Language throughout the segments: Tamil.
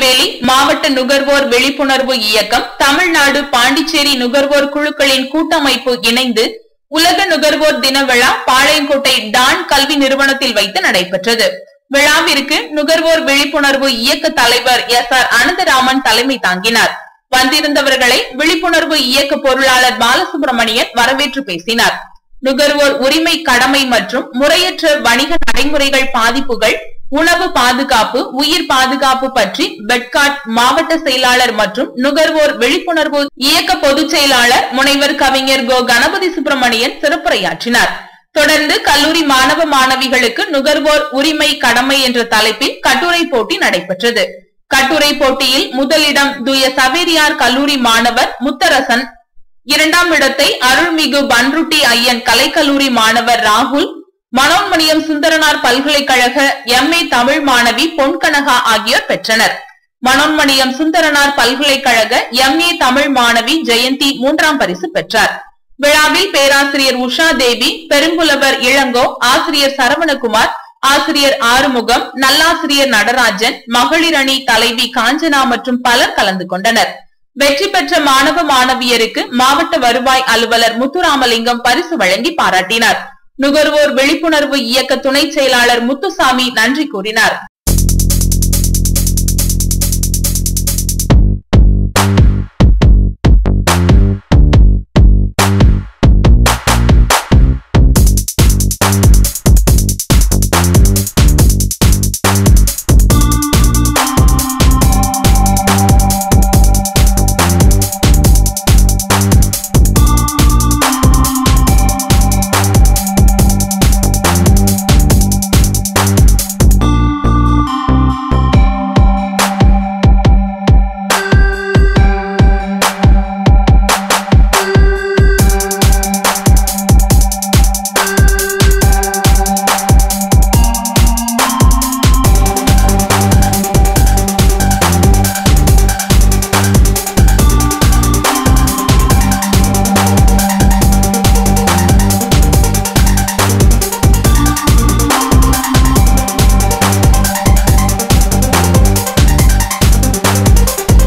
திருநெல்வேலி மாவட்ட நுகர்வோர் விழிப்புணர்வு இயக்கம் தமிழ்நாடு பாண்டிச்சேரி நுகர்வோர் குழுக்களின் கூட்டமைப்பு இணைந்து உலக நுகர்வோர் தின விழா பாளையங்கோட்டை டான் கல்வி நிறுவனத்தில் வைத்து நடைபெற்றது விழாவிற்கு நுகர்வோர் விழிப்புணர்வு இயக்க தலைவர் எஸ் ஆர் அனந்தராமன் தலைமை தாங்கினார் வந்திருந்தவர்களை விழிப்புணர்வு இயக்க பொருளாளர் பாலசுப்ரமணியன் வரவேற்று பேசினார் நுகர்வோர் உரிமை கடமை மற்றும் முறையற்ற வணிக நடைமுறைகள் பாதிப்புகள் உணவு பாதுகாப்பு உயிர் பாதுகாப்பு பற்றி பெட்காட் மாவட்ட செயலாளர் மற்றும் நுகர்வோர் விழிப்புணர்வு இயக்க பொதுச் செயலாளர் முனைவர் கவிஞர் கோ கணபதி சுப்பிரமணியன் சிறப்புரையாற்றினார் தொடர்ந்து கல்லூரி மாணவ மாணவிகளுக்கு நுகர்வோர் உரிமை கடமை என்ற தலைப்பில் கட்டுரை போட்டி நடைபெற்றது கட்டுரை போட்டியில் முதலிடம் தூய சவேரியார் கல்லூரி மாணவர் முத்தரசன் இரண்டாம் இடத்தை அருள்மிகு பன்ருட்டி ஐயன் கலைக்கல்லூரி மாணவர் ராகுல் மனோன்மணியம் சுந்தரனார் பல்கலைக்கழக எம்ஏ தமிழ் மாணவி பொன்கனகா ஆகியோர் பெற்றனர் மனோன்மணியம் சுந்தரனார் பல்கலைக்கழக எம்ஏ தமிழ் மாணவி ஜெயந்தி மூன்றாம் பரிசு பெற்றார் விழாவில் பேராசிரியர் உஷா தேவி பெருங்குலவர் இளங்கோ ஆசிரியர் சரவணகுமார் ஆசிரியர் ஆறுமுகம் நல்லாசிரியர் நடராஜன் மகளிர் அணி தலைவி காஞ்சனா மற்றும் பலர் கலந்து கொண்டனர் வெற்றி பெற்ற மாணவ மாணவியருக்கு மாவட்ட வருவாய் அலுவலர் முத்துராமலிங்கம் பரிசு வழங்கி பாராட்டினார் நுகர்வோர் விழிப்புணர்வு இயக்க துணை செயலாளர் முத்துசாமி நன்றி கூறினார்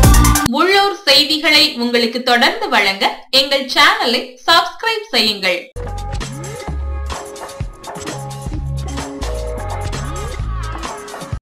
உள்ளூர் செய்திகளை உங்களுக்கு தொடர்ந்து வழங்க எங்கள் சேனலை சப்ஸ்கிரைப் செய்யுங்கள்